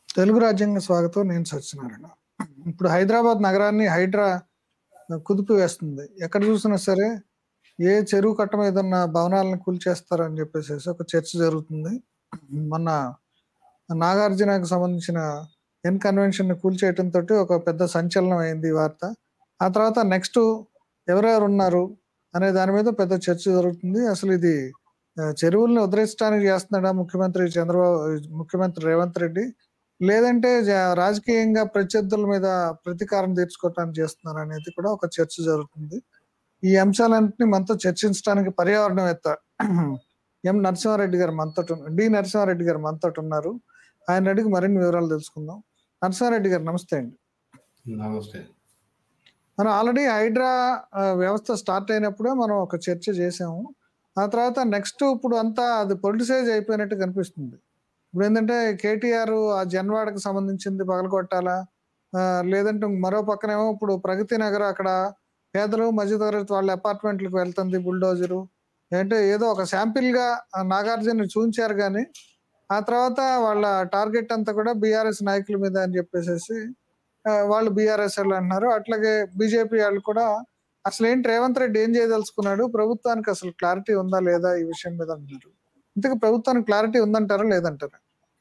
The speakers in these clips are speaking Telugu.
తెలుగు రాజ్యాంగ స్వాగతం నేను సత్యనారాయణ ఇప్పుడు హైదరాబాద్ నగరాన్ని హైడ్రా కుదిపి వేస్తుంది ఎక్కడ చూసినా సరే ఏ చెరువు కట్ట మీద ఉన్న భవనాలను కూల్చేస్తారని చెప్పేసి ఒక చర్చ జరుగుతుంది మొన్న నాగార్జునకు సంబంధించిన ఎన్ కన్వెన్షన్ కూల్చేయటంతో ఒక పెద్ద సంచలనం అయింది ఈ వార్త ఆ తర్వాత నెక్స్ట్ ఎవరెవరు ఉన్నారు అనే దాని మీద పెద్ద చర్చ జరుగుతుంది అసలు ఇది ఆ, చెరువుల్ని ఉద్ధరించడానికి చేస్తున్నాడా ముఖ్యమంత్రి చంద్రబాబు ముఖ్యమంత్రి రేవంత్ రెడ్డి లేదంటే జ- రాజకీయంగా ప్రత్యర్థుల మీద ప్రతీకారం తీర్చుకోవటానికి చేస్తున్నారు అనేది కూడా ఒక చర్చ జరుగుతుంది ఈ అంశాలన్నింటినీ మనతో చర్చించడానికి పర్యావరణవేత్త ఎం నరసింహారెడ్డి గారు మనతో డి నరసింహారెడ్డి గారు మనతో ఉన్నారు ఆయన అడిగి మరిన్ని వివరాలు తెలుసుకుందాం నరసింహారెడ్డి గారు నమస్తే అండి నమస్తే మనం ఆల్రెడీ హైడ్రా ఆ, వ్యవస్థ స్టార్ట్ అయినప్పుడే మనం ఒక చర్చ చేసాము ఆ తర్వాత నెక్స్ట్ ఇప్పుడు అంతా అది పొలిటిసైజ్ అయిపోయినట్టు కనిపిస్తుంది ఇప్పుడు ఏంటంటే కేటీఆర్ ఆ జన్వాడకు సంబంధించింది పగలగొట్టాలా ఆ, లేదంటే మరో పక్కనేమో ఇప్పుడు ప్రగతి నగర్ అక్కడ పేదలు మధ్యతరగతి వాళ్ళ అపార్ట్మెంట్లకు వెళ్తుంది బుల్డోజరు అంటే ఏదో ఒక శాంపిల్ గా ఆ నాగార్జున చూంచారు కానీ ఆ తర్వాత వాళ్ళ టార్గెట్ అంతా కూడా బీఆర్ఎస్ నాయకుల మీద అని చెప్పేసి ఆ, వాళ్ళు బీఆర్ఎస్ వాళ్ళు అంటున్నారు అట్లాగే బీజేపీ వాళ్ళు కూడా అసలు ఏంటి రేవంత్ రెడ్డి ఏం చేయదలుచుకున్నాడు ప్రభుత్వానికి అసలు క్లారిటీ ఉందా లేదా ఈ విషయం మీద అంటున్నారు ఇంతకు ప్రభుత్వానికి క్లారిటీ ఉందంటారా లేదంటారా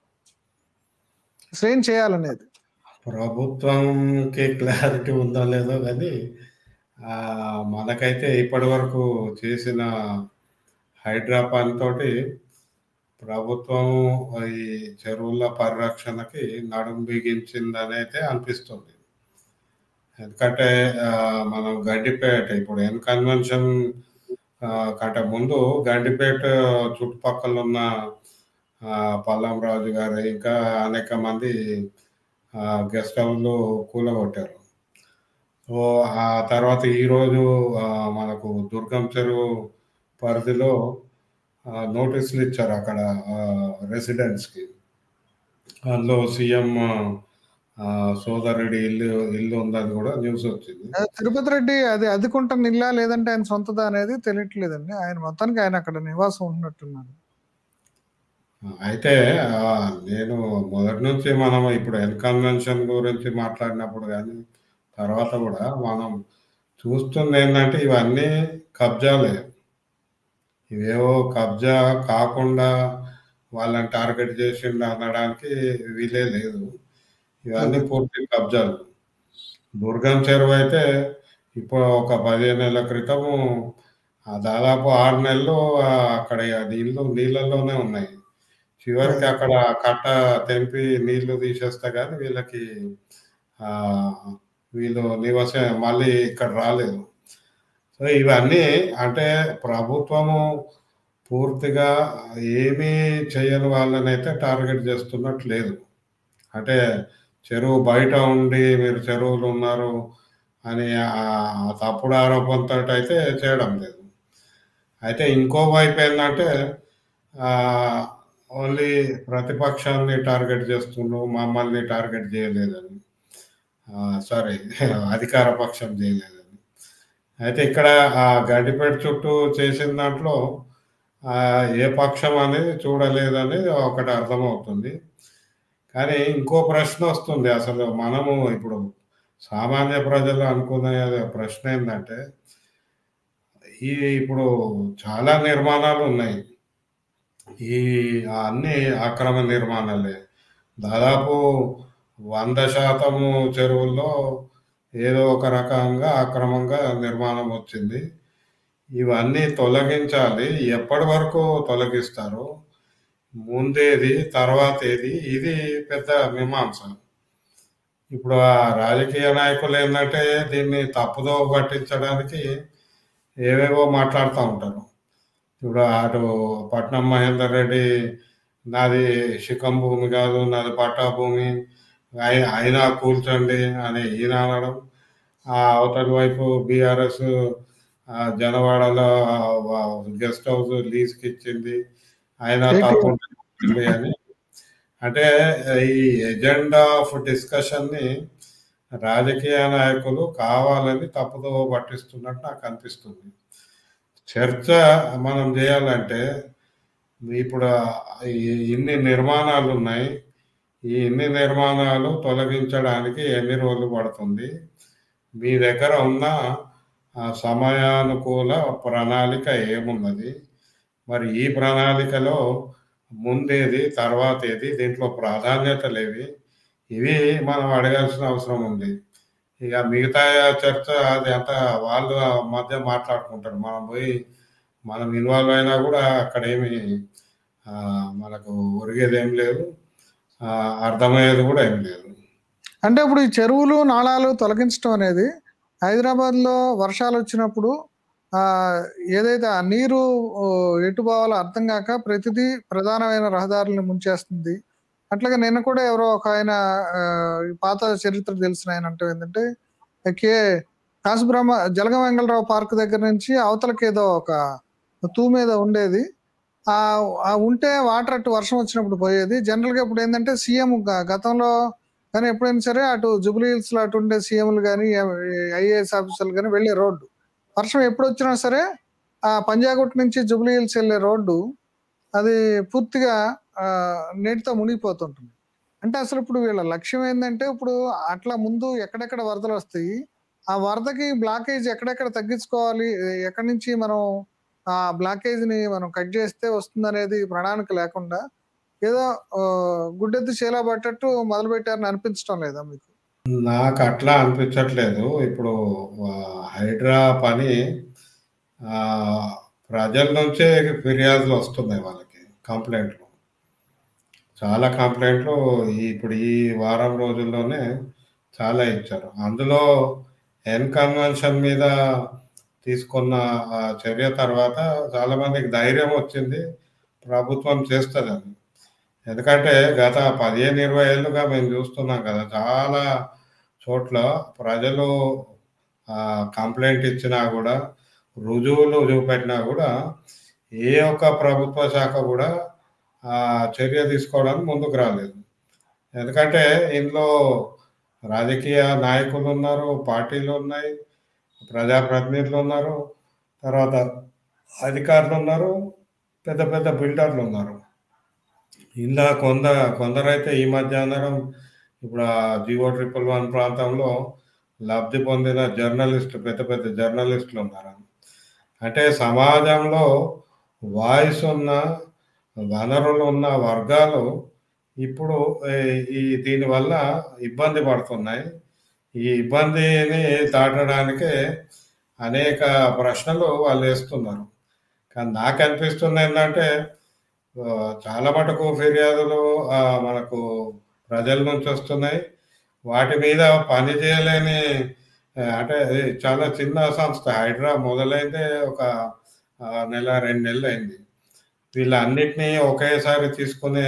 అసలు ఏం చేయాలనేది ప్రభుత్వంకి క్లారిటీ ఉందో లేదో కానీ ఆ, మనకైతే ఇప్పటి వరకు చేసిన హైడ్రా పని తోటి ప్రభుత్వం ఈ చెరువుల పరిరక్షణకి నడుం బిగించిందని అయితే అనిపిస్తుంది ఎందుకంటే ఆ, మనం గండిపేట ఇప్పుడు ఎన్ కన్వెన్షన్ ఆ, కంటే ముందు గండిపేట చుట్టుపక్కల ఉన్న ఆ, పల్లం రాజు గారు ఇంకా అనేక మంది ఆ, గెస్ట్ హౌస్లు కూలగొట్టారు సో ఆ తర్వాత ఈరోజు ఆ, మనకు దుర్గం చెరువు పరిధిలో ఆ, నోటీసులు ఇచ్చారు అక్కడ రెసిడెంట్స్కి అందులో సీఎం ఆ, సోదరుడి ఇల్లు ఇల్లు ఉందని కూడా న్యూస్ వచ్చింది ఆ, తిరుపతి రెడ్డి అది అదుకుంటున్న ఇల్లా లేదంటే ఆయన సొంతదా అనేది తెలియట్లేదండి ఆయన మొత్తానికి ఆయన అక్కడ నివాసం ఉంటున్నట్టున్నారు అయితే ఆ, నేను మొదటి నుంచి మనం ఇప్పుడు ఎన్ కన్వెన్షన్ గురించి మాట్లాడినప్పుడు కానీ తర్వాత కూడా మనం చూస్తుంది ఏంటంటే ఇవన్నీ కబ్జాలే ఇవేవో కబ్జా కాకుండా వాళ్ళని టార్గెట్ చేసిండు అనడానికి వీలే లేదు ఇవన్నీ పూర్తి కబ్జాలు దుర్గం చెరువు అయితే ఇప్పుడు ఒక పదిహేను నెలల క్రితము ఆ దాదాపు ఆరు నెలలు ఆ అక్కడ ఆ నీళ్ళు నీళ్ళలోనే ఉన్నాయి చివరికి అక్కడ కట్ట తెంపి నీళ్లు తీసేస్తే కానీ వీళ్ళకి ఆ వీళ్ళు నివసం మళ్ళీ ఇక్కడ రాలేదు సో ఇవన్నీ అంటే ప్రభుత్వము పూర్తిగా ఏమీ చేయని వాళ్ళని అయితే టార్గెట్ చేస్తున్నట్టు లేదు అంటే చెరువు బయట ఉండి మీరు చెరువులు ఉన్నారు అని ఆ తప్పుడు ఆరోపణతో అయితే చేయడం లేదు అయితే ఇంకో వైపు ఏంటంటే ఆ, ఓన్లీ ప్రతిపక్షాన్ని టార్గెట్ చేస్తున్నావు మమ్మల్ని టార్గెట్ చేయలేదని సారీ అధికార పక్షం చేయలేదని అయితే ఇక్కడ ఆ గడ్డిపేట చుట్టూ చేసిన దాంట్లో ఆ, ఏ పక్షం అనేది చూడలేదని ఒకటి అర్థమవుతుంది కానీ ఇంకో ప్రశ్న వస్తుంది అసలు మనము ఇప్పుడు సామాన్య ప్రజలు అనుకునే ప్రశ్న ఏంటంటే ఈ ఇప్పుడు చాలా నిర్మాణాలు ఉన్నాయి ఈ అన్ని అక్రమ నిర్మాణాలే దాదాపు వంద శాతము చెరువుల్లో ఏదో ఒక రకంగా అక్రమంగా నిర్మాణం వచ్చింది ఇవన్నీ తొలగించాలి ఎప్పటి వరకు తొలగిస్తారు ముందేది తర్వాత ఏది ఇది పెద్ద మీమాంస ఇప్పుడు ఆ రాజకీయ నాయకులు ఏంటంటే దీన్ని తప్పుదో పట్టించడానికి ఏవేవో మాట్లాడుతూ ఉంటారు ఇప్పుడు అటు పట్నం మహేందర్ రెడ్డి నాది శిఖం భూమి కాదు నాది పట్టా భూమి అయి- అయినా కూల్చండి అని ఈయన అనడం ఆ అవతలి వైపు బీఆర్ఎస్ జనవాడలో గెస్ట్ హౌస్ లీజ్కి ఇచ్చింది అయినా తప్పు అని అంటే ఈ ఎజెండా ఆఫ్ డిస్కషన్ ని రాజకీయ నాయకులు కావాలని తప్పుదో పట్టిస్తున్నట్టు నాకు అనిపిస్తుంది చర్చ మనం చేయాలంటే ఇప్పుడు ఈ- ఇన్ని నిర్మాణాలు ఉన్నాయి ఈ ఇన్ని నిర్మాణాలు తొలగించడానికి ఎన్ని రోజులు పడుతుంది మీ దగ్గర ఉన్న ఆ సమయానుకూల ప్రణాళిక ఏమున్నది మరి ఈ ప్రణాళికలో ముందేది తర్వాత ఏది దీంట్లో ప్రాధాన్యతలేవి ఇవి మనం అడగాల్సిన అవసరం ఉంది ఇక మిగతా చర్చ అది అంతా వాళ్ళు మధ్య మాట్లాడుకుంటారు మనం పోయి మనం ఇన్వాల్వ్ అయినా కూడా అక్కడ ఏమి ఆ, మనకు ఒరిగేది ఏం లేదు ఆ, అర్థమయ్యేది కూడా ఏం లేదు అంటే ఇప్పుడు ఈ చెరువులు నాళాలు తొలగించడం అనేది హైదరాబాద్లో వర్షాలు వచ్చినప్పుడు ఆ, ఏదైతే ఆ నీరు ఓ, ఎటు పోవాలో అర్థం కాక ప్రతిదీ ప్రధానమైన రహదారులను ముంచేస్తుంది అట్లాగే నిన్న కూడా ఎవరో ఒక ఆయన ఆ, ఈ పాత చరిత్ర తెలిసిన ఆయన అంటే ఏంటంటే కే కాసుబ్రహ్మ జలగ వెంగళరావు పార్క్ దగ్గర నుంచి అవతలకి ఏదో ఒక తూ మీద ఉండేది ఆ ఆ ఉంటే వాటర్ అటు వర్షం వచ్చినప్పుడు పోయేది జనరల్ గా ఇప్పుడు ఏంటంటే సీఎం గతంలో కానీ ఎప్పుడైనా సరే అటు జుబ్లీ హిల్స్ లో అటు ఉండే సీఎంలు కానీ ఐఏఎస్ ఆఫీసర్లు కానీ వెళ్ళే రోడ్డు వర్షం ఎప్పుడు వచ్చినా సరే ఆ పంజాగుట్ నుంచి జుబ్లీ హిల్స్ వెళ్ళే రోడ్డు అది పూర్తిగా ఆ, నీటితో మునిగిపోతుంటుంది అంటే అసలు ఇప్పుడు వీళ్ళ లక్ష్యం ఏంటంటే ఇప్పుడు అట్లా ముందు ఎక్కడెక్కడ వరదలు వస్తాయి ఆ వరదకి బ్లాకేజ్ ఎక్కడెక్కడ తగ్గించుకోవాలి ఎక్కడి నుంచి మనం ఆ బ్లాకేజ్ ని మనం కట్ చేస్తే వస్తుంది అనేది ప్రణాళిక లేకుండా ఏదో ఆ, గుడ్డెద్దు చేలా పట్టట్టు మొదలు పెట్టారని అనిపించడం లేదా మీకు నాకు అట్లా అనిపించట్లేదు ఇప్పుడు ఆ, హైడ్రా పని ఆ, ప్రజల నుంచే ఫిర్యాదులు వస్తున్నాయి వాళ్ళకి కంప్లైంట్లు చాలా కంప్లైంట్లు ఈ ఇప్పుడు ఈ వారం రోజుల్లోనే చాలా ఇచ్చారు అందులో ఎన్ కన్వెన్షన్ మీద తీసుకున్న ఆ చర్య తర్వాత చాలా మందికి ధైర్యం వచ్చింది ప్రభుత్వం చేస్తుందని ఎందుకంటే గత పదిహేను ఇరవై ఏళ్ళుగా మేము చూస్తున్నాం కదా చాలా చోట్ల ప్రజలు కంప్లైంట్ ఇచ్చినా కూడా రుజువులు చూపెట్టినా కూడా ఏ ఒక్క ప్రభుత్వ శాఖ కూడా ఆ చర్య తీసుకోవడానికి ముందుకు రాలేదు ఎందుకంటే ఇందులో రాజకీయ నాయకులు ఉన్నారు పార్టీలు ఉన్నాయి ప్రజాప్రతినిధులు ఉన్నారు తర్వాత అధికారులు ఉన్నారు పెద్ద పెద్ద బిల్డర్లు ఉన్నారు ఇలా కొంద కొందరైతే ఈ మధ్యాహ్నం ఇప్పుడు ఆ జియో ట్రిపుల్ వన్ ప్రాంతంలో లబ్ధి పొందిన జర్నలిస్ట్ పెద్ద పెద్ద జర్నలిస్టులు ఉన్నారు అంటే సమాజంలో వాయిస్ ఉన్న వనరులు ఉన్న వర్గాలు ఇప్పుడు ఈ- ఈ దీనివల్ల ఇబ్బంది పడుతున్నాయి ఈ ఇబ్బందిని దాటడానికి అనేక ప్రశ్నలు వాళ్ళు వేస్తున్నారు కానీ నాకు అనిపిస్తుంది ఏంటంటే ఆ, చాలా మటుకు ఫిర్యాదులు ఆ, మనకు ప్రజల నుంచి వస్తున్నాయి వాటి మీద పని చేయలేని ఆ, అంటే ఇది చాలా చిన్న సంస్థ హైడ్రా మొదలైందే ఒక ఆ, నెల రెండు నెలలు అయింది వీళ్ళన్నిటినీ ఒకేసారి తీసుకునే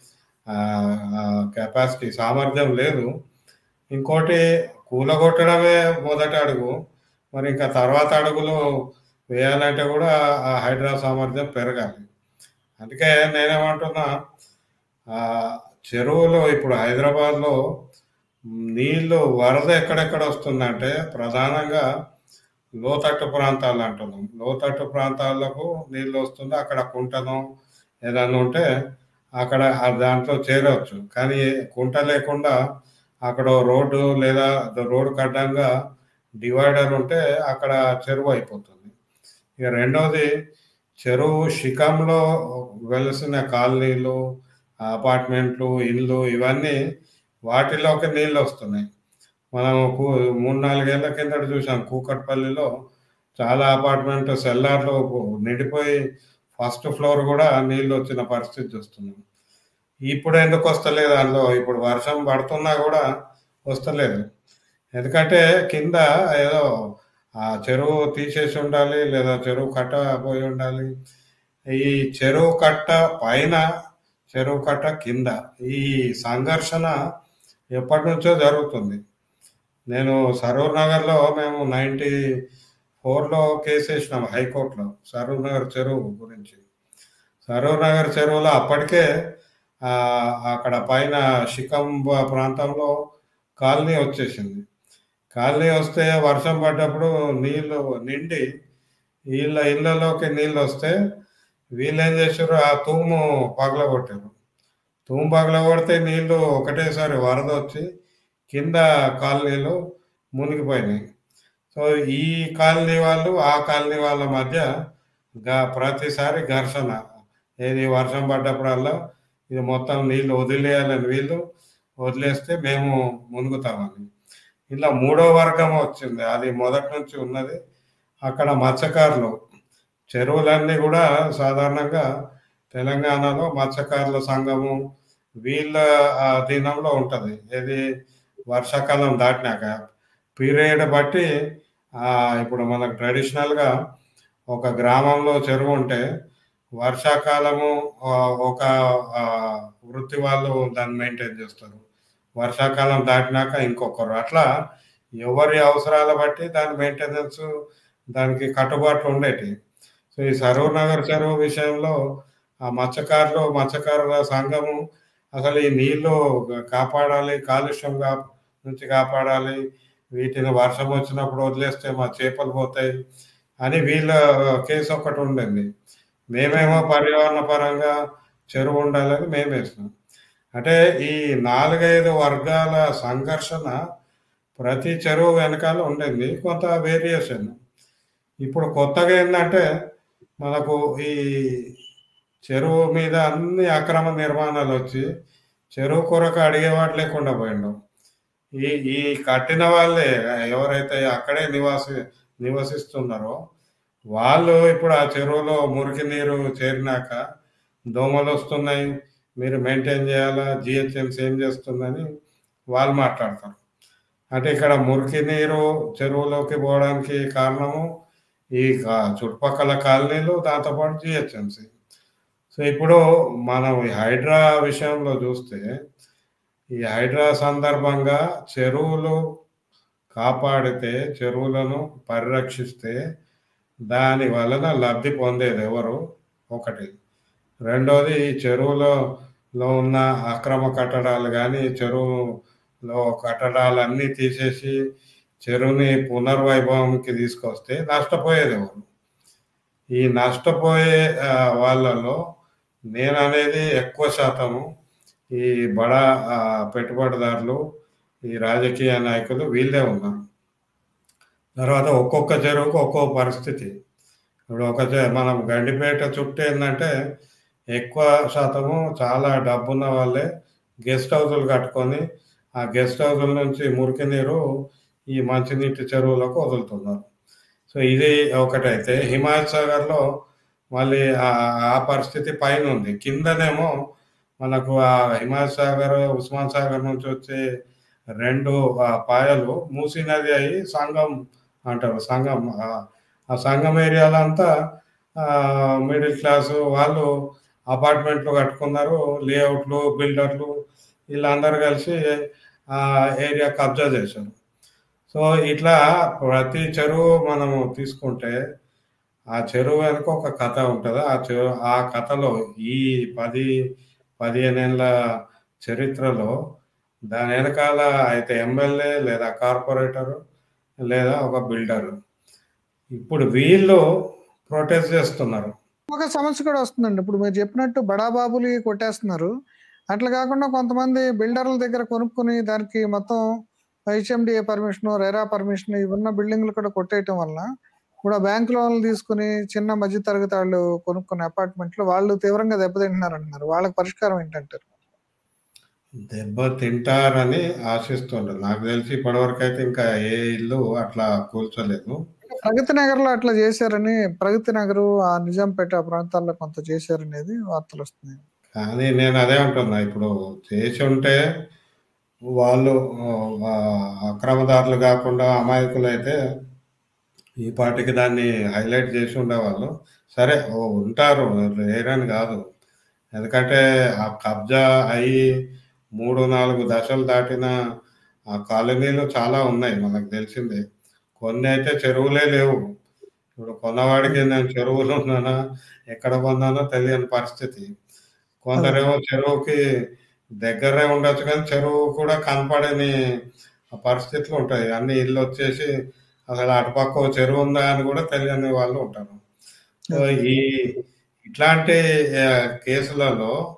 కెపాసిటీ సామర్థ్యం లేదు ఇంకోటి కూలగొట్టడమే మొదటి అడుగు మరి ఇంకా తర్వాత అడుగులు వేయాలంటే కూడా ఆ హైడ్రా సామర్థ్యం పెరగాలి అందుకే నేనేమంటున్నా ఆ, చెరువులు ఇప్పుడు హైదరాబాద్లో నీళ్లు వరద ఎక్కడెక్కడ వస్తుందంటే ప్రధానంగా లోతట్టు ప్రాంతాలు అంటున్నాం లోతట్టు ప్రాంతాలకు నీళ్ళు వస్తుంది అక్కడ కుంటను ఏదన్నా ఉంటే అక్కడ ఆ దాంట్లో చేరవచ్చు కానీ కుంట లేకుండా అక్కడ రోడ్డు లేదా రోడ్డు కడ్డంగా డివైడర్ ఉంటే అక్కడ చెరువు అయిపోతుంది ఇక రెండవది చెరువు శిఖంలో వెలిసిన కాలనీలు అపార్ట్మెంట్లు ఇల్లు ఇవన్నీ వాటిలోకి నీళ్ళు వస్తున్నాయి మనం కూ మూడు నాలుగేళ్ల కిందట చూసాం కూకట్పల్లిలో చాలా అపార్ట్మెంట్ సెల్లార్లు నిండిపోయి ఫస్ట్ ఫ్లోర్ కూడా నీళ్ళు వచ్చిన పరిస్థితి చూస్తున్నాం ఇప్పుడు ఎందుకు వస్తలేదు అందులో ఇప్పుడు వర్షం పడుతున్నా కూడా వస్తలేదు ఎందుకంటే కింద ఏదో ఆ చెరువు తీసేసి ఉండాలి లేదా చెరువు కట్ట పోయి ఉండాలి ఈ చెరువు కట్ట పైన చెరువు కట్ట కింద ఈ సంఘర్షణ ఎప్పటి నుంచో జరుగుతుంది నేను సరూర్ నగర్లో మేము నైంటీ ఫోర్లో కేసు వేసినాం హైకోర్టులో సరూర్ నగర్ చెరువు గురించి సరూర్ నగర్ చెరువులో అప్పటికే ఆ, అక్కడ పైన శిఖం ప్రాంతంలో కాలనీ వచ్చేసింది కాలనీ వస్తే వర్షం పడ్డప్పుడు నీళ్లు నిండి వీళ్ళ ఇళ్ళలోకి నీళ్ళు వస్తే వీళ్ళు ఏం చేశారు ఆ తూము పగలగొట్టారు తూము పగలగొడితే నీళ్ళు ఒకటేసారి వరద వచ్చి కింద కాలనీలు మునిగిపోయినాయి సో ఈ కాలనీ వాళ్ళు ఆ కాలనీ వాళ్ళ మధ్య గా ప్రతిసారి ఘర్షణ ఏది వర్షం పడ్డప్పుడల్లా ఇది మొత్తం నీళ్ళు వదిలేయాలని వీళ్ళు వదిలేస్తే మేము మునుగుతామని ఇలా మూడో వర్గం వచ్చింది అది మొదటి నుంచి ఉన్నది అక్కడ మత్స్యకారులు చెరువులన్నీ కూడా సాధారణంగా తెలంగాణలో మత్స్యకారుల సంఘము వీళ్ళ అధీనంలో ఉంటుంది ఏది వర్షాకాలం దాటినాక పీరియడ్ బట్టి ఇప్పుడు మనకు ట్రెడిషనల్గా ఒక గ్రామంలో చెరువు ఉంటే వర్షాకాలము ఒక వృత్తి వాళ్ళు దాన్ని మెయింటైన్ చేస్తారు వర్షాకాలం దాటినాక ఇంకొకరు అట్లా ఎవరి అవసరాల బట్టి దాని మెయింటెనెన్స్ దానికి కట్టుబాట్లు ఉండేటి సో ఈ సరూర్ నగర్ చెరువు విషయంలో ఆ మత్స్యకారులు మత్స్యకారుల సంఘము అసలు ఈ నీళ్లు కాపాడాలి కాలుష్యం కా నుంచి కాపాడాలి వీటిని వర్షం వచ్చినప్పుడు వదిలేస్తే మా చేపలు పోతాయి అని వీళ్ళ కేసు ఒకటి ఉండింది మేమేమో పర్యావరణ పరంగా చెరువు ఉండాలని మేము వేసినాం అంటే ఈ నాలుగైదు వర్గాల సంఘర్షణ ప్రతి చెరువు వెనకాల ఉండింది కొంత వేరియేషన్ ఇప్పుడు కొత్తగా ఏంటంటే మనకు ఈ చెరువు మీద అన్ని అక్రమ నిర్మాణాలు వచ్చి చెరువు కొరకు అడిగేవాడు లేకుండా పోయిండు ఈ ఈ కట్టిన వాళ్ళే ఎవరైతే అక్కడే నివాసి నివసిస్తున్నారో వాళ్ళు ఇప్పుడు ఆ చెరువులో మురికి నీరు చేరినాక దోమలు వస్తున్నాయి మీరు మెయింటైన్ చేయాలా జిహెచ్ఎంసీ ఏం చేస్తుందని వాళ్ళు మాట్లాడతారు అంటే ఇక్కడ మురికి నీరు చెరువులోకి పోవడానికి కారణము ఈ చుట్టుపక్కల కాలనీలు దాంతోపాటు జిహెచ్ఎంసీ సో ఇప్పుడు మనం ఈ హైడ్రా విషయంలో చూస్తే ఈ హైడ్రా సందర్భంగా చెరువులు కాపాడితే చెరువులను పరిరక్షిస్తే దాని వలన లబ్ధి పొందేది ఎవరు ఒకటి రెండోది ఈ చెరువులలో ఉన్న అక్రమ కట్టడాలు కానీ చెరువులో కట్టడాలన్నీ తీసేసి చెరువుని పునర్వైభవంకి తీసుకొస్తే నష్టపోయేది ఎవరు ఈ నష్టపోయే వాళ్ళలో నేను అనేది ఎక్కువ శాతము ఈ బడా పెట్టుబడిదారులు ఈ రాజకీయ నాయకులు వీళ్ళే ఉన్నారు తర్వాత ఒక్కొక్క చెరువుకు ఒక్కొక్క పరిస్థితి ఇప్పుడు ఒక మనం గండిపేట చుట్టూ ఏంటంటే ఎక్కువ శాతము చాలా డబ్బున్న వాళ్ళే గెస్ట్ హౌజులు కట్టుకొని ఆ గెస్ట్ హౌజుల నుంచి మురికి నీరు ఈ మంచినీటి చెరువులకు వదులుతున్నారు సో ఇది ఒకటైతే హిమాయత్ సాగర్లో మళ్ళీ ఆ పరిస్థితి పైన ఉంది కిందనేమో మనకు ఆ హిమాయత్ సాగర్ ఉస్మాన్ సాగర్ నుంచి వచ్చే రెండు పాయలు మూసీ నది అయి సంగం అంటారు సంగం ఆ సంగం ఏరియాలో అంతా మిడిల్ క్లాసు వాళ్ళు అపార్ట్మెంట్లు కట్టుకున్నారు లేఅవుట్లు బిల్డర్లు వీళ్ళందరూ కలిసి ఆ ఏరియా కబ్జా చేశారు సో ఇట్లా ప్రతి చెరువు మనము తీసుకుంటే ఆ చెరువు వెనుక ఒక కథ ఉంటుంది ఆ చెరువు ఆ కథలో ఈ పది పదిహేను ఏళ్ళ చరిత్రలో దాని వెనకాల అయితే ఎమ్మెల్యే లేదా కార్పొరేటరు లేదా ఒక బిల్డరు ఇప్పుడు వీళ్ళు ప్రొటెస్ట్ చేస్తున్నారు ఒక సమస్య కూడా వస్తుందండి ఇప్పుడు మీరు చెప్పినట్టు బడాబాబులు కొట్టేస్తున్నారు అట్లా కాకుండా కొంతమంది బిల్డర్ల దగ్గర కొనుక్కొని దానికి మొత్తం హెచ్ఎండిఏ పర్మిషన్ రేరా పర్మిషన్ ఇవి ఉన్న బిల్డింగ్లు కూడా కొట్టేయటం వల్ల ఇప్పుడు బ్యాంక్ లోన్లు తీసుకుని చిన్న మధ్య తరగతి వాళ్ళు కొనుక్కున్న అపార్ట్మెంట్లు వాళ్ళు తీవ్రంగా దెబ్బతింటున్నారు అంటున్నారు వాళ్ళకి పరిష్కారం ఏంటంటారు దెబ్బ తింటారని ఆశిస్తుండ్రు నాకు తెలిసి ఇప్పటివరకు అయితే ఇంకా ఏ ఇల్లు అట్లా కూల్చోలేదు ప్రగతి నగర్ లో అట్లా చేశారని ప్రగతి నగర్ ఆ నిజాంపేట ప్రాంతాల్లో కొంత చేశారనేది వార్తలు వస్తున్నాయి కానీ నేను అదే అంటున్నా ఇప్పుడు చేసి ఉంటే వాళ్ళు అక్రమదారులు కాకుండా అమాయకులు అయితే ఈ పాటికి దాన్ని హైలైట్ చేసి ఉండేవాళ్ళు సరే ఉంటారు లేరని కాదు ఎందుకంటే ఆ కబ్జా అయి మూడు నాలుగు దశలు దాటిన ఆ కాలనీలు చాలా ఉన్నాయి మనకు తెలిసిందే కొన్ని అయితే చెరువులే లేవు ఇప్పుడు కొన్నవాడికి నేను చెరువులు ఉన్నానా ఎక్కడ కొన్నానో తెలియని పరిస్థితి కొందరేమో చెరువుకి దగ్గరే ఉండొచ్చు కానీ చెరువు కూడా కనపడని పరిస్థితులు ఉంటాయి అన్ని ఇల్లు వచ్చేసి అసలు అటుపక్క చెరువు ఉందా అని కూడా తెలియని వాళ్ళు ఉంటారు సో ఈ ఇట్లాంటి కేసులలో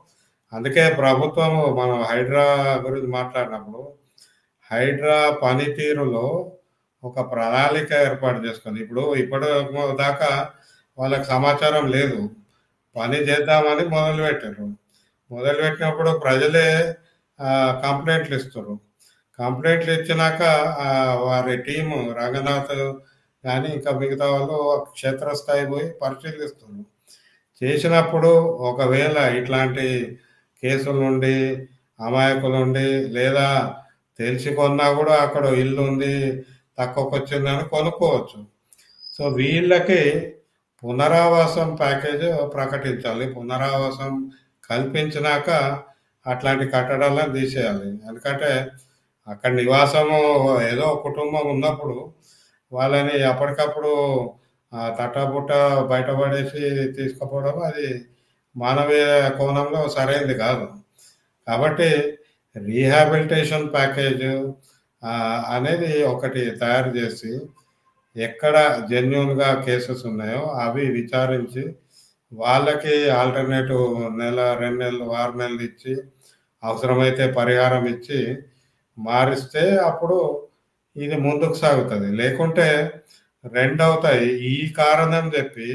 అందుకే ప్రభుత్వము మనం హైడ్రా గురించి మాట్లాడినప్పుడు హైడ్రా పనితీరులో ఒక ప్రణాళిక ఏర్పాటు చేసుకుంది ఇప్పుడు ఇప్పుడు దాకా వాళ్ళకి సమాచారం లేదు పని చేద్దామని మొదలుపెట్టారు మొదలుపెట్టినప్పుడు ప్రజలే ఆ, కంప్లైంట్లు ఇస్తారు కంప్లైంట్లు ఇచ్చినాక ఆ, వారి టీము రంగనాథ్ కానీ ఇంకా మిగతా వాళ్ళు క్షేత్రస్థాయి పోయి పరిశీలిస్తారు చేసినప్పుడు ఒకవేళ ఇట్లాంటి కేసుల నుండి అమాయకుల నుండి లేదా తెలిసి కొన్నా కూడా అక్కడ ఇల్లు ఉంది తక్కువకి వచ్చిందని కొనుక్కోవచ్చు సో వీళ్ళకి పునరావాసం ప్యాకేజ్ ప్రకటించాలి పునరావాసం కల్పించినాక అట్లాంటి కట్టడాలను తీసేయాలి ఎందుకంటే అక్కడ నివాసము ఏదో ఒక కుటుంబం ఉన్నప్పుడు వాళ్ళని అప్పటికప్పుడు ఆ, తట్టబుట్ట బయటపడేసి తీసుకుపోవడం అది మానవీయ కోణంలో సరైనది కాదు కాబట్టి రీహాబిలిటేషన్ ప్యాకేజ్ ఆ, అనేది ఒకటి తయారు చేసి ఎక్కడ జెన్యున్గా కేసెస్ ఉన్నాయో అవి విచారించి వాళ్ళకి ఆల్టర్నేటివ్ నెల రెండు నెలలు ఆరు నెలలు ఇచ్చి అవసరమైతే పరిహారం ఇచ్చి మారిస్తే అప్పుడు ఇది ముందుకు సాగుతుంది లేకుంటే రెండు అవుతాయి ఈ కారణం చెప్పి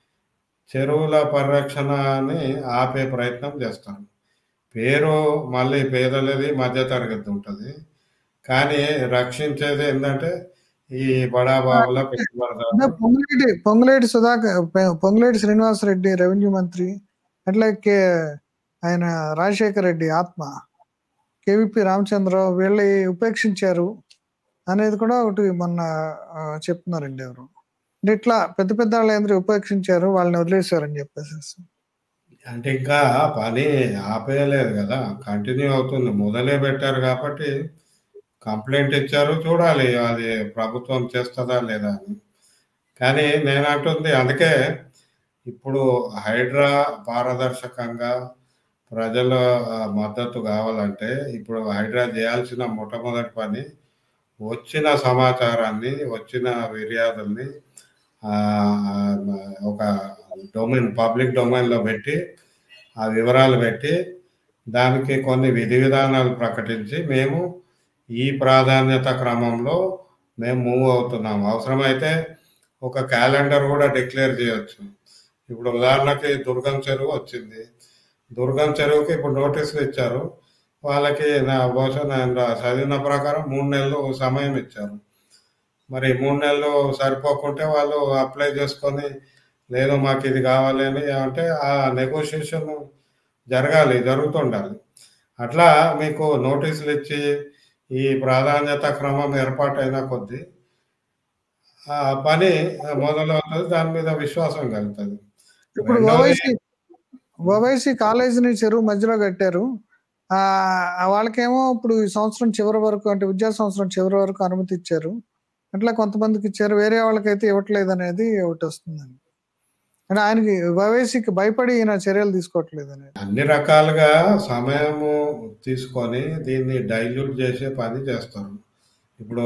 చెరువుల పరిరక్షణని ఆపే ప్రయత్నం చేస్తాను పేరు మళ్ళీ పేదలది మధ్యతరగతి ఉంటుంది కానీ రక్షించేది ఏంటంటే ఈ బడాబాబుల అంటే పెట్టుబడిదారులు పొంగులేటి పొంగులేటి సుధాకర్ పొ- పొంగులేటి శ్రీనివాస్ రెడ్డి రెవెన్యూ మంత్రి అట్లాగే ఆయన రాజశేఖర్ రెడ్డి ఆత్మ కేవీపీ రామచంద్రరావు వీళ్ళని ఉపేక్షించారు అనేది కూడా ఒకటి మొన్న ఆ, చెప్తున్నారండి ఎవరు అంటే ఇట్లా పెద్ద పెద్ద వాళ్ళందరూ ఉపేక్షించారు వాళ్ళని వదిలేశారని చెప్పేసి అంటే ఇంకా పని ఆపేయలేదు కదా కంటిన్యూ అవుతుంది మొదలే పెట్టారు కాబట్టి కంప్లైంట్ ఇచ్చారు చూడాలి అది ప్రభుత్వం చేస్తుందా లేదా అని కానీ నేను అంటుంది అందుకే ఇప్పుడు హైడ్రా పారదర్శకంగా ప్రజల ఆ, మద్దతు కావాలంటే ఇప్పుడు హైడ్రా చేయాల్సిన మొట్టమొదటి పని వచ్చిన సమాచారాన్ని వచ్చిన ఫిర్యాదుల్ని ఆ, ఒక డొమైన్ పబ్లిక్ డొమైన్లో పెట్టి ఆ వివరాలు పెట్టి దానికి కొన్ని విధి విధానాలు ప్రకటించి మేము ఈ ప్రాధాన్యత క్రమంలో మేము మూవ్ అవుతున్నాం అవసరమైతే ఒక క్యాలెండర్ కూడా డిక్లేర్ చేయొచ్చు ఇప్పుడు ఉదాహరణకి దుర్గం చెరువు వచ్చింది దుర్గం చెరువుకి ఇప్పుడు నోటీసులు ఇచ్చారు వాళ్ళకి నా బహుశా నేను రా- చదివిన ప్రకారం మూడు నెలలు సమయం ఇచ్చారు మరి మూడు నెలలు సరిపోకుంటే వాళ్ళు అప్లై చేసుకొని లేదు మాకు ఇది కావాలి అని అంటే ఆ నెగోషియేషన్ జరగాలి జరుగుతుండాలి అట్లా మీకు నోటీసులు ఇచ్చి ఈ ప్రాధాన్యత క్రమం ఏర్పాటైన కొద్దీ ఆ పని మొదలవుతుంది దాని మీద విశ్వాసం కలుగుతుంది ఇప్పుడు రెండవది ఓవైసీ ఓవైసీ కాలేజీని చెరువు మధ్యలో కట్టారు ఆ ఆ వాళ్ళకేమో ఇప్పుడు ఈ సంవత్సరం చివరి వరకు అంటే విద్యా సంవత్సరం చివరి వరకు అనుమతి ఇచ్చారు అట్లా కొంతమందికి ఇచ్చారు వేరే వాళ్ళకైతే ఇవ్వట్లేదు అనేది ఒకటి వస్తుందండి అంటే ఆయనకి ఓవైసీకి భయపడి ఈయన చర్యలు తీసుకోవట్లేదు అనేది అన్ని రకాలుగా సమయము తీసుకొని దీన్ని డైల్యూట్ చేసే పని చేస్తారు ఇప్పుడు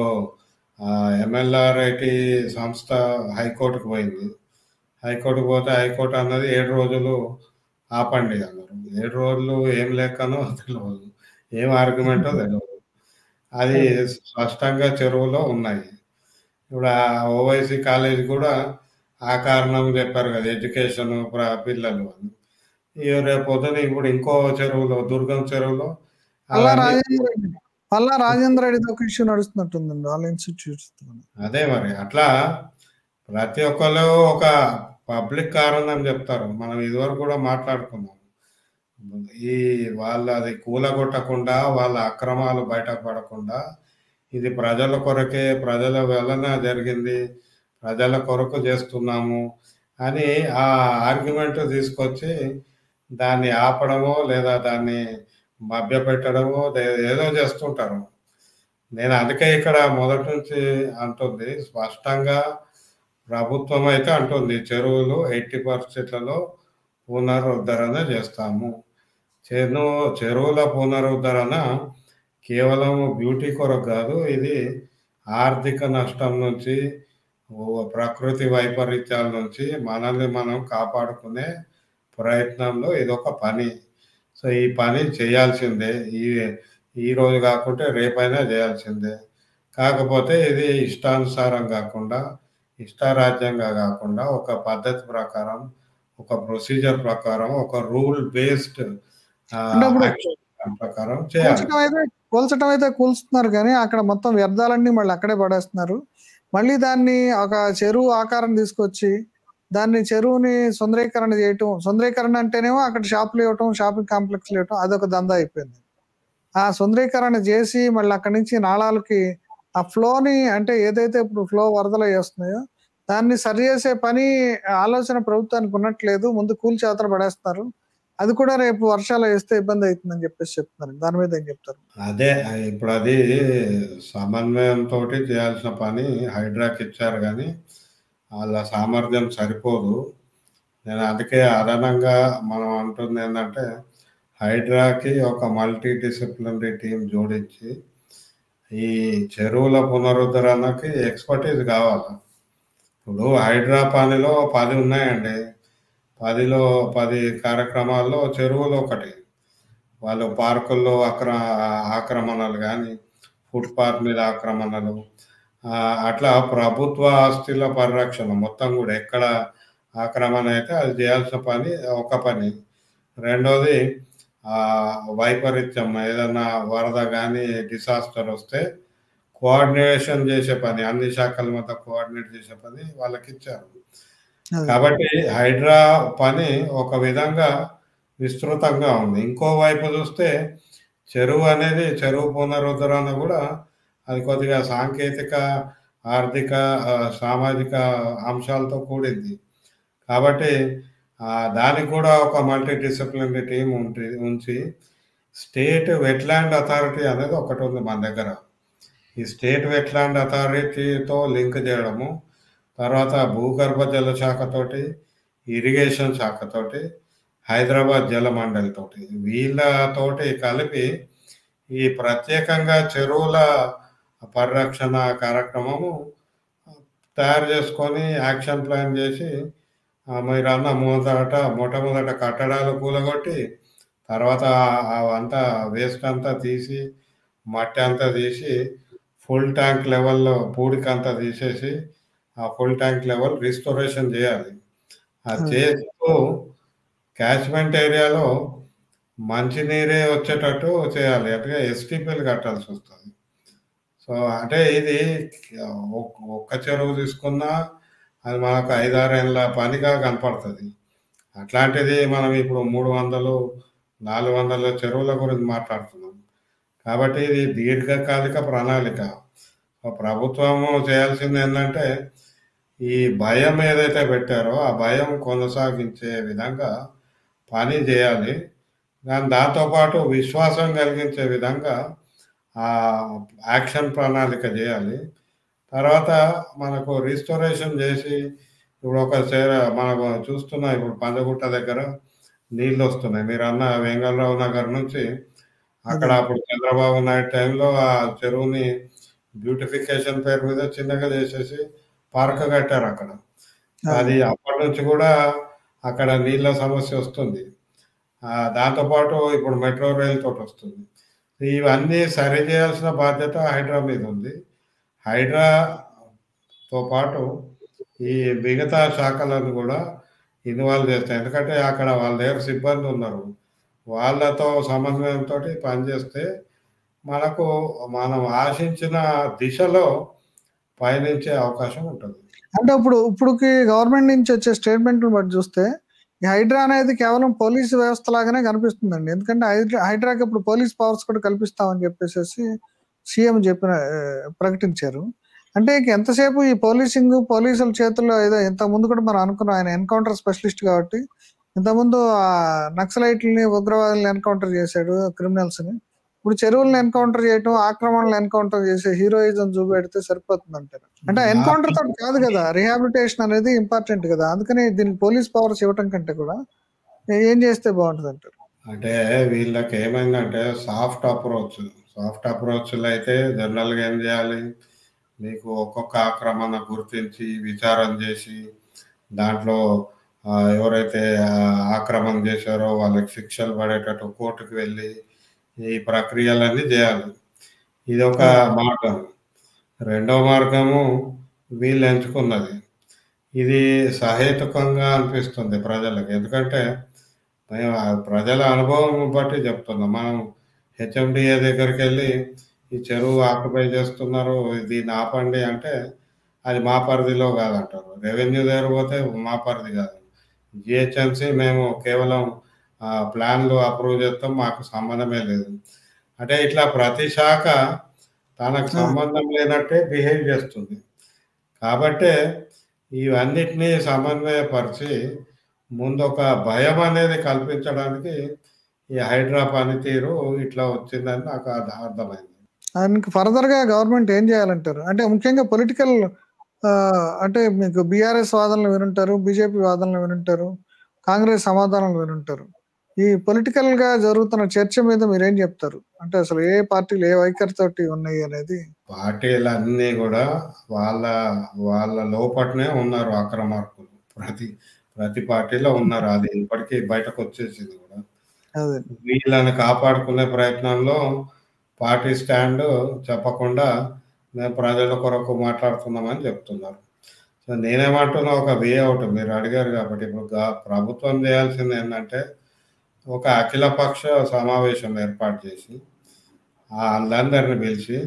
ఎంఎల్ఆర్ఐటి సంస్థ హైకోర్టుకు పోయింది హైకోర్టుకు పోతే హైకోర్టు అన్నది ఏడు రోజులు ఆపండి అన్నారు ఏడు రోజులు ఏం లెక్కనో తెలియదు ఏం ఆర్గ్యుమెంటో తెలియదు అది స్పష్టంగా చెరువులో ఉన్నాయి ఇప్పుడు ఆ ఓవైసీ కాలేజ్ కూడా ఆ కారణం చెప్పారు కదా ఎడ్యుకేషన్ పిల్లలు అని ఈ రేపు పొద్దున ఇప్పుడు ఇంకో చెరువులో దుర్గం చెరువులో పల్లా అవన్నీ రాజేంద్ర రెడ్డి పల్లా రాజేంద్ర రెడ్డితో ఒక ఇష్యూ నడుస్తున్నట్టుందండి వాళ్ళ ఇన్స్టిట్యూట్స్ అదే మరి అట్లా ప్రతి ఒక్కరు ఒక పబ్లిక్ కారణం చెప్తారు మనం ఇదివరకు కూడా మాట్లాడుకున్నాం ఈ వాళ్ళది కూలగొట్టకుండా వాళ్ళ అక్రమాలు బయటపడకుండా ఇది ప్రజల కొరకే ప్రజల వలన జరిగింది ప్రజల కొరకు చేస్తున్నాము అని ఆ ఆర్గ్యుమెంట్ తీసుకొచ్చి దాన్ని ఆపడమో లేదా దాన్ని మభ్యపెట్టడమో దే- ఏదో చేస్తుంటారు నేను అందుకే ఇక్కడ మొదటి నుంచి అంటుంది స్పష్టంగా ప్రభుత్వం అయితే అంటుంది చెరువులు ఎయిటీ పర్సెంట్లలో పునరుద్ధరణ చేస్తాము చెరు చెరువుల పునరుద్ధరణ కేవలం బ్యూటీ కొరకు కాదు ఇది ఆర్థిక నష్టం నుంచి ఓ ప్రకృతి వైపరీత్యాల నుంచి మనల్ని మనం కాపాడుకునే ప్రయత్నంలో ఇదొక పని సో ఈ పని చేయాల్సిందే ఈ ఈ రోజు కాకుంటే రేపైనా చేయాల్సిందే కాకపోతే ఇది ఇష్టానుసారం కాకుండా ఇష్టారాజ్యంగా కాకుండా ఒక పద్ధతి ప్రకారం ఒక ప్రొసీజర్ ప్రకారం ఒక రూల్ బేస్డ్ అంటే ఇప్పుడు ప్రకారం చేయాలి కూల్చడం అయితే కూల్చడం అయితే కూల్చుతున్నారు కానీ అక్కడ మొత్తం వ్యర్థాలన్నీ మళ్ళీ అక్కడే పడేస్తున్నారు మళ్ళీ దాన్ని ఒక చెరువు ఆకారం తీసుకొచ్చి దాన్ని చెరువుని సుందరీకరణ చేయటం సుందరీకరణ అంటేనేమో అక్కడ షాపులు ఇవ్వటం షాపింగ్ కాంప్లెక్స్ ఇవ్వటం అదొక దందా అయిపోయింది ఆ సుందరీకరణ చేసి మళ్ళీ అక్కడి నుంచి నాళాలకి ఆ ఫ్లోని అంటే ఏదైతే ఇప్పుడు ఫ్లో వరదలు వేస్తున్నాయో దాన్ని సరి చేసే పని ఆలోచన ప్రభుత్వానికి ఉన్నట్లేదు ముందు కూల్చి అవతల పడేస్తున్నారు అది కూడా రేపు వర్షాలు వేస్తే ఇబ్బంది అవుతుందని చెప్పేసి చెప్తున్నారు దాని మీద ఏం చెప్తారు అదే ఇప్పుడు అది సమన్వయంతో చేయాల్సిన పని హైడ్రాకి ఇచ్చారు కానీ వాళ్ళ సామర్థ్యం సరిపోదు నేను అందుకే అదనంగా మనం అంటుంది ఏంటంటే హైడ్రాకి ఒక మల్టీ డిసిప్లినరీ టీం జోడించి ఈ చెరువుల పునరుద్ధరణకి ఎక్స్పర్టీస్ కావాలి ఇప్పుడు హైడ్రా పనిలో పది ఉన్నాయండి పదిలో పది కార్యక్రమాల్లో చెరువులు ఒకటి వాళ్ళు పార్కుల్లో అక్ర ఆక్రమణలు కానీ ఫుట్పాత్ మీద ఆక్రమణలు ఆ, అట్లా ప్రభుత్వ ఆస్తుల పరిరక్షణ మొత్తం కూడా ఎక్కడ ఆక్రమణ అయితే అది చేయాల్సిన పని ఒక పని రెండోది ఆ, వైపరీత్యం ఏదైనా వరద కానీ డిసాస్టర్ వస్తే కోఆర్డినేషన్ చేసే పని అన్ని శాఖల మధ్య కోఆర్డినేట్ చేసే పని వాళ్ళకి ఇచ్చారు అదే. కాబట్టి హైడ్రా పని ఒక విధంగా విస్తృతంగా ఉంది ఇంకోవైపు చూస్తే చెరువు అనేది చెరువు పునరుద్ధరణ కూడా అది కొద్దిగా సాంకేతిక ఆర్థిక ఆ, సామాజిక అంశాలతో కూడింది కాబట్టి ఆ, దానికి కూడా ఒక మల్టీ డిసిప్లినరీ టీం ఉంటి ఉంచి స్టేట్ వెట్లాండ్ అథారిటీ అనేది ఒకటి ఉంది మన దగ్గర ఈ స్టేట్ వెట్లాండ్ అథారిటీతో లింక్ చేయడము తర్వాత భూగర్భ జల శాఖతోటి ఇరిగేషన్ శాఖతోటి హైదరాబాద్ జల మండలి తోటి వీళ్ళతోటి కలిపి ఈ ప్రత్యేకంగా చెరువుల పరిరక్షణ కార్యక్రమము తయారు చేసుకొని యాక్షన్ ప్లాన్ చేసి ఆ, మీరు అన్న మొదట మొట్టమొదట కట్టడాలు కూలగొట్టి తర్వాత అంతా వేస్ట్ అంతా తీసి మట్టి అంతా తీసి ఫుల్ ట్యాంక్ లెవెల్లో పూడికంతా తీసేసి ఆ ఫుల్ ట్యాంక్ లెవెల్ రిస్టోరేషన్ చేయాలి అది Hmm. చేస్తూ క్యాచ్మెంట్ ఏరియాలో మంచినీరే వచ్చేటట్టు చేయాలి అంటే ఎస్టీపీలు కట్టాల్సి వస్తుంది సో అంటే ఇది ఒక్- ఒక్క చెరువు తీసుకున్నా అది మనకు ఐదారేళ్ళ పనిగా కనపడుతుంది అట్లాంటిది మనం ఇప్పుడు మూడు వందలు నాలుగు వందల చెరువుల గురించి మాట్లాడుతున్నాం కాబట్టి ఇది దీర్ఘకాలిక ప్రణాళిక సో ప్రభుత్వము చేయాల్సింది ఏంటంటే ఈ భయం ఏదైతే పెట్టారో ఆ భయం కొనసాగించే విధంగా పని చేయాలి దాని దాంతోపాటు విశ్వాసం కలిగించే విధంగా ఆ యాక్షన్ ప్రణాళిక చేయాలి తర్వాత మనకు రిస్టోరేషన్ చేసి ఇప్పుడు ఒక చేర మనకు చూస్తున్నాం ఇప్పుడు పంజగుట్ట దగ్గర నీళ్ళు వస్తున్నాయి మీరు అన్న వెంగళరావు నగర్ నుంచి అక్కడ అప్పుడు చంద్రబాబు నాయుడు టైంలో ఆ చెరువుని బ్యూటిఫికేషన్ పేరు మీద చిన్నగా చేసేసి పార్క్ కట్టారు అక్కడ అది అప్పటి నుంచి కూడా అక్కడ నీళ్ళ సమస్య వస్తుంది ఆ, దాంతోపాటు ఇప్పుడు మెట్రో రైల్ తోటి వస్తుంది ఇవన్నీ సరి చేయాల్సిన బాధ్యత హైడ్రా మీద ఉంది హైడ్రాతో పాటు ఈ మిగతా శాఖలను కూడా ఇన్వాల్వ్ చేస్తాయి ఎందుకంటే అక్కడ వాళ్ళ దగ్గర సిబ్బంది ఉన్నారు వాళ్ళతో సమన్వయంతో పనిచేస్తే మనకు మనం ఆశించిన దిశలో పయనించే అవకాశం ఉంటుంది అంటే ఇప్పుడు ఇప్పుడుకి గవర్నమెంట్ నుంచి వచ్చే స్టేట్మెంట్ బట్టి చూస్తే ఈ హైడ్రా అనేది కేవలం పోలీస్ వ్యవస్థ లాగానే కనిపిస్తుందండి ఎందుకంటే హైడ్రా హైడ్రాకి ఇప్పుడు పోలీస్ పవర్స్ కూడా కల్పిస్తామని చెప్పేసి సీఎం చెప్పిన ఆ, ప్రకటించారు అంటే ఇంక ఎంతసేపు ఈ పోలీసింగ్ పోలీసుల చేతుల్లో ఏదో ఇంత ముందు కూడా మనం అనుకున్నాం ఆయన ఎన్కౌంటర్ స్పెషలిస్ట్ కాబట్టి ఇంతకుముందు ఆ నక్సలైట్లని ఉగ్రవాదులను ఎన్కౌంటర్ చేశాడు క్రిమినల్స్ ని ఇప్పుడు చెరువులను ఎన్కౌంటర్ చేయటం ఆక్రమణలు ఎన్కౌంటర్ చేసే హీరోయిజం చూపెడితే సరిపోతుంది అంటారు అంటే ఎన్కౌంటర్ తోటి కాదు కదా రిహాబిలిటేషన్ అనేది ఇంపార్టెంట్ కదా అందుకని దీనికి పోలీస్ పవర్స్ ఇవ్వటం కంటే కూడా ఏం చేస్తే బాగుంటుంది అంటారు అంటే వీళ్ళకి ఏమైందంటే సాఫ్ట్ అప్రోచ్ సాఫ్ట్ అప్రోచ్లు అయితే జనరల్గా ఏం చేయాలి మీకు ఒక్కొక్క ఆక్రమణ గుర్తించి విచారం చేసి దాంట్లో ఆహ్, ఎవరైతే ఆహ్, ఆక్రమణ చేశారో వాళ్ళకి శిక్షలు పడేటట్టు కోర్టుకి వెళ్ళి ఈ ప్రక్రియలన్నీ జేయాలి. ఇదొక ఆ! మార్గం. రెండో మార్గము వీళ్ళు ఎంచుకున్నది. ఇది సహేతుకంగా అనిపిస్తుంది ప్రజలకి. ఎందుకంటే మేము ఆహ్, ప్రజల అనుభవం బట్టి చెప్తున్నాం. మనం హెచ్ఎండిఏ దగ్గరికెళ్ళి ఈ చెరువు ఆక్యుపై చేస్తున్నారు. దీన్ని ఆపండి అంటే అది మా పరిధిలో కాదంటారు. రెవెన్యూ దగ్గర పోతే మా పరిధి కాదు. జీహెచ్ఎంసీ మేము కేవలం ఆహ్, ప్లాన్‌లు అప్రూవ్ చేస్తాం. మాకు సంబంధమే లేదు. అంటే ఇట్లా ప్రతి శాఖ తనకు ఆ! సంబంధం లేనట్టే బిహేవ్ చేస్తుంది. కాబట్టే ఇవన్నిటిని సమన్వయపరిచి ముందొక భయం అనేది కల్పించడానికి ఈ హైడ్రా పనితీరు ఇట్లా వచ్చిందని నాకు అది అర్థమైంది. దానికి ఫర్దర్‌గా గవర్నమెంట్ ఏం చేయాలంటారు? అంటే ముఖ్యంగా పొలిటికల్ ఆహ్, అంటే మీకు బీఆర్ఎస్ వాదనలు వినుంటారు. బీజేపీ వాదనలు వినుంటారు. కాంగ్రెస్ సమాధానాలు వినుంటారు. ఈ పొలిటికల్‌గా జరుగుతున్న చర్చ మీద మీరేం చెప్తారు? అంటే అసలు ఏ పార్టీలు ఏ వైఖరితోటి ఉన్నాయి అనేది? పార్టీలన్నీ గూడా వాళ్ళ వాళ్ళ లోపటనే ఉన్నారు అక్రమార్కులు. ప్రతి ప్రతి పార్టీలో ఉన్నారు. అది ఇప్పటికి బయటకొచ్చేసింది గూడా. అదే. వీళ్ళని కాపాడుకునే ప్రయత్నంలో పార్టీ స్టాండు చెప్పకుండా మేము ప్రజల కొరకు మాట్లాడుతున్నామని చెప్తున్నారు. సో, నేనేమంటున్నా ఒక వే ఔట్ మీరు అడిగారు కాబట్టి ఇప్పుడు గ ప్రభుత్వం చేయాల్సింది ఏందంటే ఒక అఖిలపక్ష సమావేశం ఏర్పాటు చేసి ఆళ్ళందరిని పిలిచి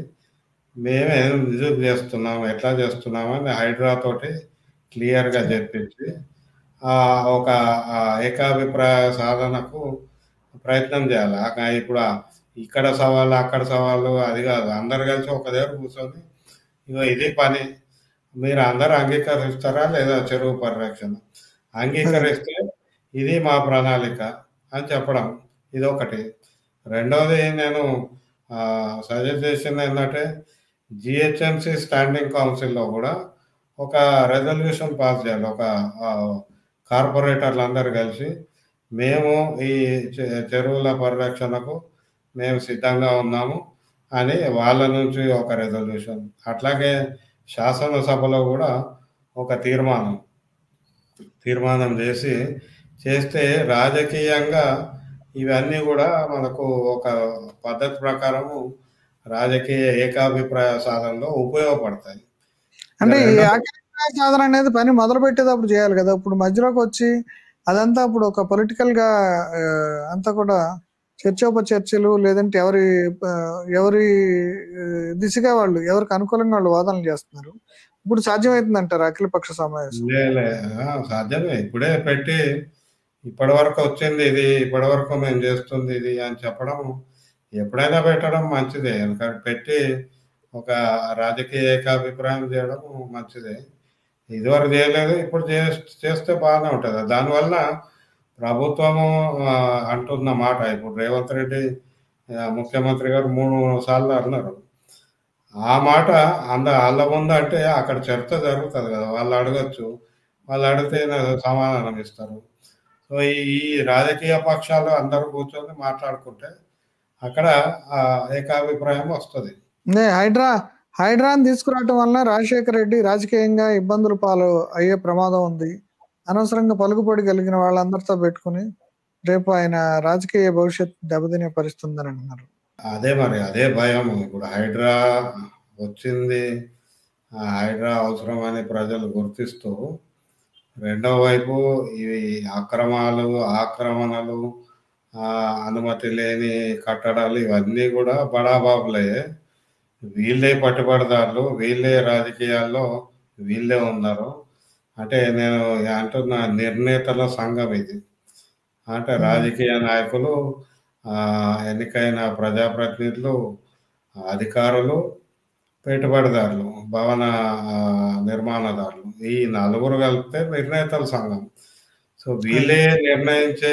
మేమేం ఎందుకు చేస్తున్నాం, ఎట్లా చేస్తున్నాం అని హైడ్రా తోటి క్లియర్‌గా జెప్పించి ఆహ్, ఒక ఆహ్, ఏకాభిప్రాయ సాధనకు ప్రయత్నం చేయాలి. ఆక ఇప్పుడు ఆహ్, ఇక్కడ సవాలు, అక్కడ సవాలు అది గాదు. అందరూ కలిసి ఒక దగ్గర కూర్చొని ఇగో ఇది పని. మీరు అందరూ అంగీకరిస్తారా లేదా చెరువు పరిరక్షణ? అంగీకరిస్తే ఇది మా ప్రణాళిక అని చెప్పడం. ఇదొకటి. రెండోది నేను ఆహ్, సజెస్ట్ చేసిందేందంటే జీహెచ్ఎంసీ స్టాండింగ్ కౌన్సిల్‌లో గూడా ఒక రిజల్యూషన్ పాస్ చేయాలి. ఒక ఆహ్, కార్పొరేటర్లందరూ కలిసి మేము ఈ చె చెరువుల పరిరక్షణకు మేము సిద్ధంగా ఉన్నాము అని వాళ్ళ నుంచి ఒక రిజల్యూషన్. అట్లాగే శాసనసభలో గూడా ఒక తీర్మానం. తీర్మానం జేసి చేస్తే రాజకీయంగా ఇవన్నీ గూడా మనకు ఒక పద్ధతి ప్రకారము రాజకీయ ఏకాభిప్రాయ సాధనలో ఉపయోగపడతాయి. అంటే ఈ రెండో ఏకాభిప్రాయ సాధన అనేది పని మొదలుపెట్టేటప్పుడు చేయాలి గదా! ఇప్పుడు మధ్యలోకొచ్చి అదంతా ఇప్పుడు ఒక పొలిటికల్‌గా ఆహ్, అంతా కూడా చర్చోపచర్చలు లేదంటే ఎవరి ఆహ్, ఎవరి ఆహ్, దిశగా వాళ్ళు ఎవరికి అనుకూలంగా వాళ్ళు వాదనలు చేస్తున్నారు. ఇప్పుడు సాధ్యమైతుందంటారా అఖిలపక్ష సమావేశం? లే లే. ఆ! సాధ్యమే. ఇప్పుడే పెట్టి ఇప్పటివరకు వచ్చింది ఇది. ఇప్పటివరకు మేము చేస్తుంది ఇది అని చెప్పడం ఎప్పుడైనా పెట్టడం మంచిదే. ఎందుకంటే పెట్టి ఒక రాజకీయ ఏకాభిప్రాయం చేయడం మంచిదే. ఇదివరకు చేయలేదు. ఇప్పుడు చేస్ చేస్తే బానే ఉంటది. దానివల్ల ప్రభుత్వము ఆహ్, అంటున్న మాట ఇప్పుడు రేవంత్ రెడ్డి ఆహ్, ముఖ్యమంత్రి గారు 3 సార్లు అన్నారు. ఆ మాట అంద ఆళ్ళ ముందు అంటే అక్కడ చర్చ జరుగుతది గదా! వాళ్ళు అడగొచ్చు. వాళ్ళు అడిగితే న సమాధానం ఇస్తారు. సో, ఈ ఈ రాజకీయ పక్షాలు అందరూ కూర్చొని మాట్లాడుకుంటే అక్కడ ఆహ్, ఏకాభిప్రాయం వస్తది. నే హైడ్రా హైడ్రాని తీసుకురావటం వలన రాజశేఖర్ రెడ్డి రాజకీయంగా ఇబ్బందుల పాలు అయ్యే ప్రమాదం ఉంది. అనవసరంగా పలుకుబడి కలిగిన వాళ్ళందరితో పెట్టుకొని రేపు ఆయన రాజకీయ భవిష్యత్తు దెబ్బతినే పరిస్థితి ఉందని అంటున్నారు. అదే మరి. అదే భయం. ఇప్పుడు హైడ్రా వచ్చింది. ఆ హైడ్రా అవసరమని ప్రజలు గుర్తిస్తూ రెండో వైపు ఇవి అక్రమాలు, ఆక్రమణలు ఆహ్, అనుమతి లేని కట్టడాలు ఇవన్నీ గూడా బడాబాబులే. వీళ్ళే పట్టుబడిదారులు. వీళ్ళే రాజకీయాల్లో వీళ్ళే ఉన్నారు. అంటే నేను అంటున్న నిర్ణేతల సంఘం ఇది. అంటే హ్మ్. రాజకీయ నాయకులు, ఆహ్, ఎన్నికైన ప్రజాప్రతినిధులు, అధికారులు, పెట్టుబడిదారులు, భవన ఆహ్, నిర్మాణదారులు. ఈ నలుగురు కలిపితే నిర్ణేతల సంఘం. సో, వీళ్ళే నిర్ణయించే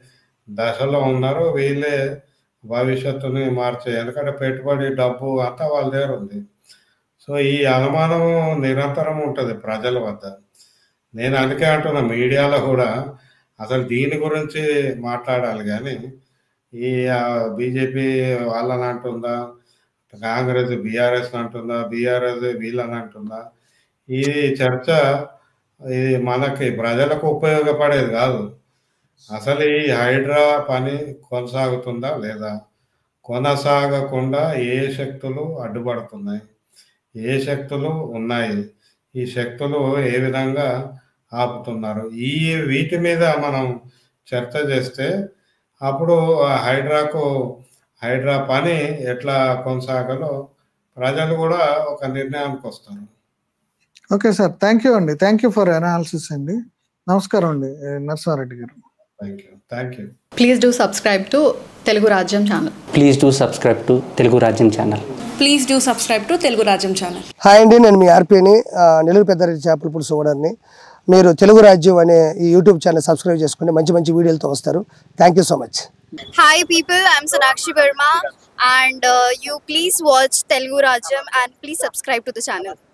దశలో ఉన్నారు. వీళ్ళే భవిష్యత్తుని మార్చే ఎందుకంటే పెట్టుబడి, డబ్బు అంతా వాళ్ళ దగ్గర ఉంది. సో, ఈ అనుమానం నిరంతరం ఉంటది ప్రజల వద్ద. నేను అందుకే అంటున్నా మీడియాలో గూడా అసలు దీని గురించి మాట్లాడాలి గానీ, ఈ ఆహ్, బీజేపీ వాళ్ళని అంటుందా? కాంగ్రెస్ బీఆర్ఎస్‌ని అంటుందా? బీఆర్ఎస్ వీళ్ళని అంటుందా? ఈ చర్చ ఇది మనకి ప్రజలకు ఉపయోగపడేది కాదు అసలు ఈ హైడ్రా పని కొనసాగుతుందా లేదా కొనసాగకుండా ఏ శక్తులు అడ్డుపడుతున్నాయి ఏ శక్తులు ఉన్నాయి ఈ శక్తులు ఏ విధంగా ఆపుతున్నారు ఈ వీటి మీద మనం చర్చ చేస్తే అప్పుడు ఆ హైడ్రాకు హైడ్రా పని ఎట్లా కొనసాగాలో ప్రజలు కూడా ఒక నిర్ణయానికి వస్తారు ఓకే సార్ థ్యాంక్ యూ అండి థ్యాంక్ యూ ఫర్ అనాలిసిస్ అండి నమస్కారం అండి ఏ, నరసింహారెడ్డి గారు thank you thank you please do subscribe to Telugu Rajyam channel please do subscribe to Telugu Rajyam channel please do subscribe to Telugu Rajyam channel hi అండి నేను మీ ఆర్పీని ఆ, నెల్లూరు పెద్దారెడ్డి చేపల పులుసు ఓనర్ని మీరు తెలుగు రాజ్యం అనే ఈ యూట్యూబ్ ఛానల్ సబ్స్క్రైబ్ చేసుకుని మంచి మంచి వీడియోలతో వస్తారు thank you so much Hi people, I'm Sonakshi Verma and uh, you please watch Telugu Rajam and please subscribe to the channel.